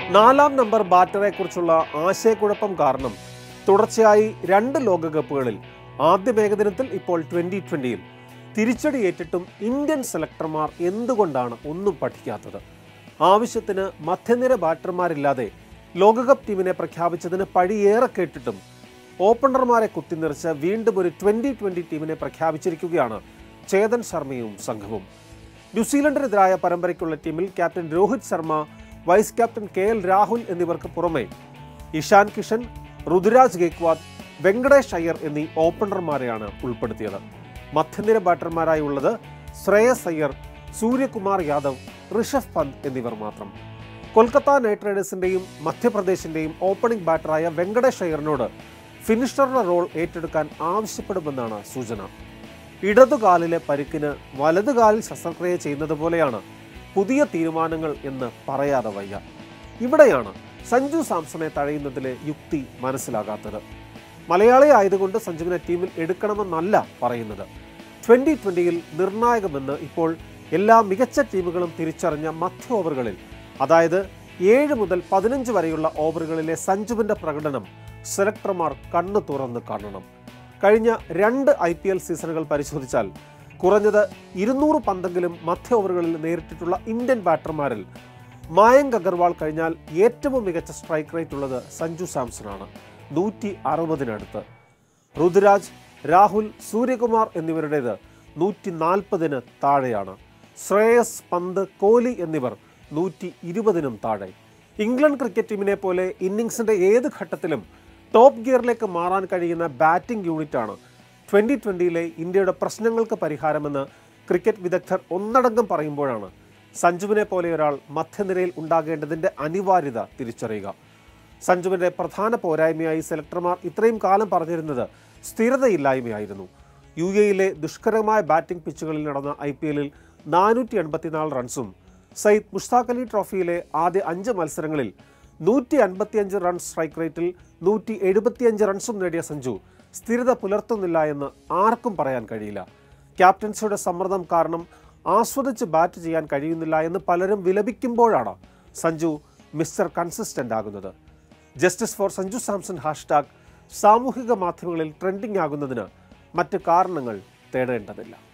നാലാം നമ്പർ ബാറ്ററെക്കുറിച്ചുള്ള ആശയക്കുഴപ്പം കാരണം തുടർച്ചയായി രണ്ട് ലോകകപ്പുകളിൽ ആദ്യ ഏകദിനത്തിൽ ഇപ്പോൾ ട്വന്റി ട്വന്റിയിൽ തിരിച്ചടിയേറ്റിട്ടും ഇന്ത്യൻ സെലക്ടർമാർ എന്തുകൊണ്ടാണ് ഒന്നും പഠിക്കാത്തത് ആവശ്യത്തിന് മധ്യനിര ബാറ്റർമാരില്ലാതെ ലോകകപ്പ് ടീമിനെ പ്രഖ്യാപിച്ചതിന് പഴിയേറെ കേട്ടിട്ടും ഓപ്പണർമാരെ കുത്തിനിറിച്ച് വീണ്ടും ഒരു ട്വന്റി ട്വന്റി ടീമിനെ പ്രഖ്യാപിച്ചിരിക്കുകയാണ് ചേതൻ ശർമ്മയും സംഘവും ന്യൂസിലൻഡിനെതിരായ പരമ്പരയ്ക്കുള്ള ടീമിൽ captain Rohit Sharma vice captain K L Rahul എന്നിവർക്ക് പുറമെ ഇഷാൻ കിഷൻ ഋതുരാജ് ഗേക്വാദ് വെങ്കടേഷ് അയ്യർ എന്നീ ഓപ്പണർമാരെയാണ് ഉൾപ്പെടുത്തിയത് മധ്യനിര ബാറ്റർമാരായി ഉള്ളത് ശ്രേയസ് അയ്യർ സൂര്യകുമാർ യാദവ് ഋഷഭ് പന്ത് എന്നിവർ മാത്രം കൊൽക്കത്ത നൈറ്റ് റൈഡേഴ്സിന്റെയും മധ്യപ്രദേശിന്റെയും ഓപ്പണിംഗ് ബാറ്ററായ വെങ്കടേഷ് അയ്യറിനോട് ഫിനിഷറുടെ റോൾ ഏറ്റെടുക്കാൻ ആവശ്യപ്പെടുമെന്നാണ് സൂചന ഇടതുകാലിലെ പരിക്കിന് വലതുകാലിൽ ശസ്ത്രക്രിയ ചെയ്യുന്നത് പോലെയാണ് പുതിയ തീരുമാനങ്ങൾ എന്ന് പറയാതെ വയ്യ ഇവിടെയാണ് സഞ്ജു സാംസണെ തഴയുന്നതിലെ യുക്തി മനസ്സിലാകാത്തത് മലയാളി ആയതുകൊണ്ട് സഞ്ജുവിനെ ടീമിൽ എടുക്കണമെന്നല്ല പറയുന്നത് ട്വന്റി ട്വന്റിയിൽ നിർണായകമെന്ന് ഇപ്പോൾ എല്ലാ മികച്ച ടീമുകളും തിരിച്ചറിഞ്ഞ മധ്യ ഓവറുകളിൽ അതായത് ഏഴ് മുതൽ പതിനഞ്ച് വരെയുള്ള ഓവറുകളിലെ സഞ്ജുവിന്റെ പ്രകടനം സെലക്ടർമാർ കണ്ണു തുറന്ന് കാണണം കഴിഞ്ഞ രണ്ട് ഐ പി എൽ സീസണുകൾ പരിശോധിച്ചാൽ കുറഞ്ഞത് ഇരുന്നൂറ് പന്തെങ്കിലും മധ്യ ഓവറുകളിൽ നേരിട്ടിട്ടുള്ള ഇന്ത്യൻ ബാറ്റർമാരിൽ മായങ്ക് അഗർവാൾ കഴിഞ്ഞാൽ ഏറ്റവും മികച്ച സ്ട്രൈക്ക് റേറ്റ് ഉള്ളത് സഞ്ജു സാംസണാണ് നൂറ്റി അറുപതിനടുത്ത് ഋതുരാജ് രാഹുൽ സൂര്യകുമാർ എന്നിവരുടേത് നൂറ്റി നാൽപ്പതിന് താഴെയാണ് ശ്രേയസ് പന്ത് കോഹ്ലി എന്നിവർ നൂറ്റി ഇരുപതിനും താഴെ ഇംഗ്ലണ്ട് ക്രിക്കറ്റ് ടീമിനെ പോലെ ഇന്നിങ്സിന്റെ ഏത് ഘട്ടത്തിലും ടോപ്പ് ഗിയറിലേക്ക് മാറാൻ കഴിയുന്ന ബാറ്റിംഗ് യൂണിറ്റാണ് ട്വന്റി ട്വന്റിയിലെ ഇന്ത്യയുടെ പ്രശ്നങ്ങൾക്ക് പരിഹാരമെന്ന് ക്രിക്കറ്റ് വിദഗ്ധർ ഒന്നടങ്കം പറയുമ്പോഴാണ് സഞ്ജുവിനെ പോലെ ഒരാൾ മധ്യനിരയിൽ ഉണ്ടാകേണ്ടതിന്റെ അനിവാര്യത തിരിച്ചറിയുക സഞ്ജുവിന്റെ പ്രധാന പോരായ്മയായി സെലക്ടർമാർ ഇത്രയും കാലം പറഞ്ഞിരുന്നത് സ്ഥിരതയില്ലായ്മയായിരുന്നു യു എയിലെ ദുഷ്കരമായ ബാറ്റിംഗ് പിച്ചുകളിൽ നടന്ന ഐ പി എല്ലിൽ നാനൂറ്റി എൺപത്തിനാല് റൺസും സയ്യിദ് മുഷ്താഖ് അലി ട്രോഫിയിലെ ആദ്യ അഞ്ച് മത്സരങ്ങളിൽ നൂറ്റി അൻപത്തിയഞ്ച് റൺസ് സ്ട്രൈക്ക് റേറ്റിൽ നൂറ്റി എഴുപത്തിയഞ്ച് റൺസും നേടിയ സഞ്ജു സ്ഥിരത പുലർത്തുന്നില്ല എന്ന് ആർക്കും പറയാൻ കഴിയില്ല ക്യാപ്റ്റൻസിയുടെ സമ്മർദ്ദം കാരണം ആസ്വദിച്ച് ബാറ്റ് ചെയ്യാൻ കഴിയുന്നില്ല എന്ന് പലരും വിലപിക്കുമ്പോഴാണ് സഞ്ജു മിസ്റ്റർ കൺസിസ്റ്റന്റ് ആകുന്നത് justice for Sanju Samson hashtag സാമൂഹിക മാധ്യമങ്ങളിൽ ട്രെൻഡിംഗ് ആകുന്നതിന് മറ്റ് കാരണങ്ങൾ തേടേണ്ടതില്ല